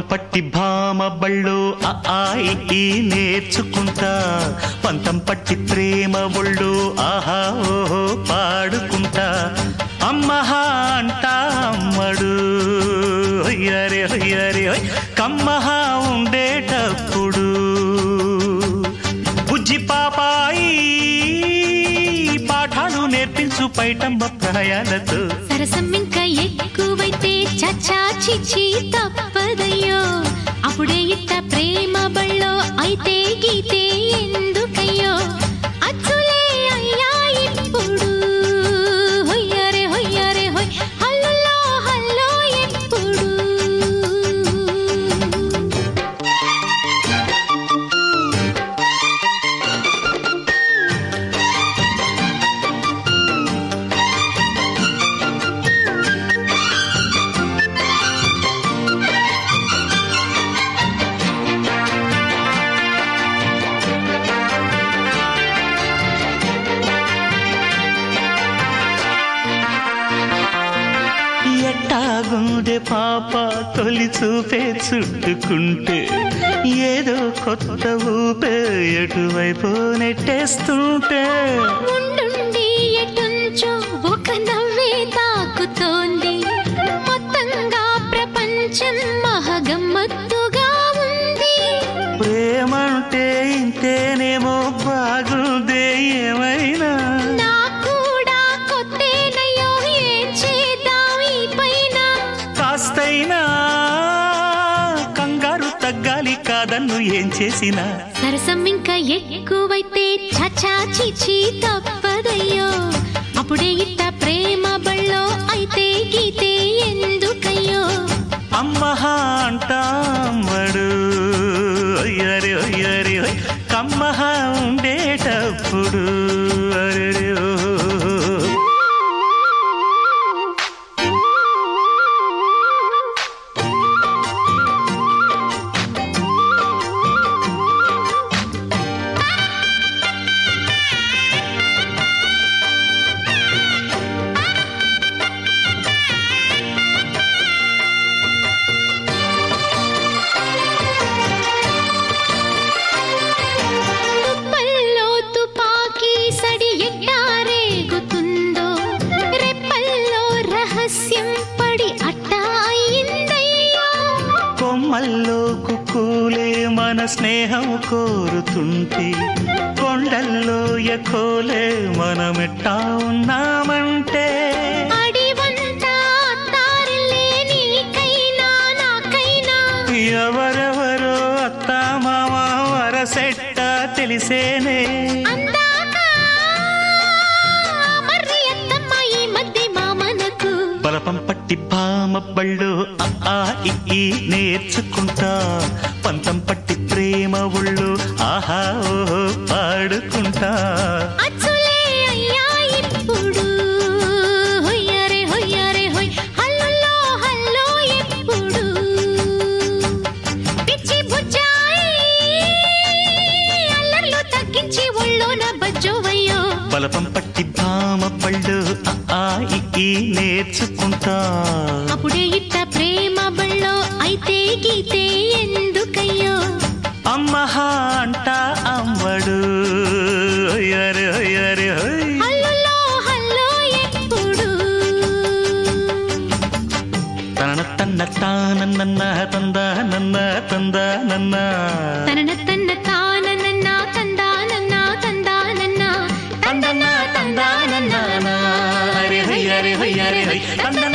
పట్టి భామ బళ్ళు ఆ ఆ ఇ ఈ నేర్చుకుంటా పంతం పట్టి ప్రేమ ఒళ్ళు ఆహా ఓహో పాడుకుంటా అమ్మహా అంటా అమ్మడు హొయ్యరే హొయ్యరే హొయ్ కమ్మహా ఉండేటప్పుడు బుజ్జి పాపాయి పాఠాలు నేర్పించు పైటమ్మ ప్రాయాలతో సరసం ఇంకా ఎక్కువైతే చచ్చా చిచి తప్పదయ్యో అప్పుడే ఇట్ట ప్రేమ బళ్ళో అయితే గీతే ఎందుకయ్యో అచ్చులే అయ్యా ఇప్పుడు హొయ్యరే హొయ్యరే హొయ్ హల్లులో హల్లో ఎప్పుడు ఎట్టాగుండే పాప తొలి చూపే చుట్టుకుంటే ఏదో కొత్త ఊపే ఎటువైపు నెట్టేస్తుంటే ముందుండి ఎటుంచో ఒక నవ్వే తాకుతోంది మొత్తంగా ప్రపంచం మహగమ్మత్తుగా ఉంది ప్రేమంటే ఇంతేనేమో బాగుందే ఏమైనా నా కూడా కొత్తేనయ్యో ఏం చేద్దాం ఈ పైన కాస్తైనా కంగారు తగ్గాలి కాదన్ను ఏం చేసినా సరసం ఇంకా ఎక్కువైతే చచా చిచి తప్పదయ్యో అప్పుడే ఇట్ట ప్రేమ బళ్ళో అయితే గీతే ఎందుకయ్యో అమ్మహా అంటామడు అయ్యరే అయ్యరే హోయ్. కమ్మహా ఉండేటప్పుడు అరెరే ఓ. తుప్పల్లో తుపాకీ సడి ఎట్టా రేగుతుందో రెప్పల్లో రహస్యం పడి అట్టా అయిందయ్యో కొమ్మల్లో కుక్కూలే మన స్నేహం కోరుతుంటే కొండల్లో ఎకోలే మనమెట్టా ఉన్నామంటే అడివంతా తారలే నీకైనా నాకైనా ఎవరెవరో అత్త మామ వరసెట్ట తెలిసేనే అందాక మర్రి అత్తమ్మ ఈ మధ్య మామనకు బలపం పట్టి భామ బళ్ళు ఆ ఆ ఇ ఈ నేర్చుకుంటా పంతం పట్టి ప్రేమ ఒళ్ళు ఆహా ఓహో పాడుకుంటా అచ్చులే అయ్యా ఇప్పుడు హొయ్యరే హొయ్యరే హొయ్ హల్లులో హల్లో ఎప్పుడు పిచ్చి బుజ్జాయి అల్లర్లు తగ్గించి ఒళ్ళోన బజ్జోవయ్యో బలపం పట్టి భామ బళ్ళు ఆ ఆ ఇ ఈ నేర్చుకుంటా అప్పుడే ఇట్ట ప్రేమ బళ్ళో అయితే గీతే ఎందుకయ్యో అమ్మహా అంట అమ్మడు అయ్యరే అయ్యరే హోయ్ హల్లులో హల్లో ఎప్పుడు తన తన్న తానన్న తంద నన్న తంద నన్న తనన తన్న తానన్న తందానన్న తందానన్న తందన్న తందానన్న హరి హరి హరి హరి హరి తంద